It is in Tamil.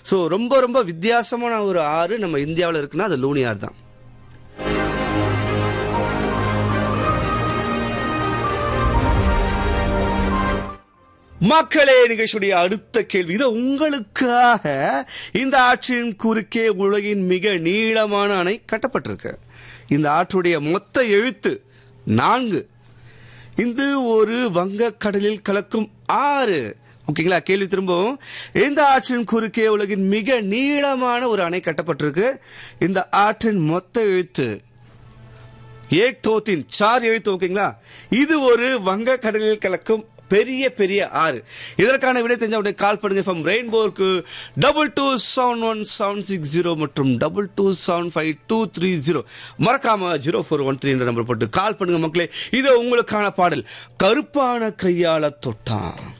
ஸோ ரொம்ப ரொம்ப வித்தியாசமான ஒரு ஆறு நம்ம இந்தியாவில் இருக்குன்னா அது லூனி ஆறு தான் மக்களே நிகழ்ச்சியுடைய அடுத்த கேள்வி இது உங்களுக்காக இந்த ஆற்றின் குறுக்கே உலகின் மிக நீளமான அணை கட்டப்பட்டிருக்கு இந்த ஆற்றுடைய மொத்த எழுத்து நான்கு இது ஒரு வங்கக்கடலில் கலக்கும் ஆறு ஓகேங்களா கேள்வி திரும்பவும் இந்த ஆற்றின் குறுக்கே உலகின் மிக நீளமான ஒரு அணை கட்டப்பட்டிருக்கு இந்த ஆற்றின் மொத்த எழுத்து ஏக் தோத்தின் சார் எழுத்து ஓகேங்களா இது ஒரு வங்க கடலில் கலக்கும் பெரிய பெரிய ஆறு இதற்கான விடை தெரிஞ்ச உடனே கால் பண்ணுங்க ஃப்ரம் ரெயின்போருக்கு double two seven one seven six zero மற்றும் double two seven five two three zero மறக்காம ஜீரோ ஃபோர் ஒன் த்ரீ என்ற நம்பர் போட்டு கால் பண்ணுங்க மக்களே இது உங்களுக்கான பாடல் கருப்பான கையால தொட்டான்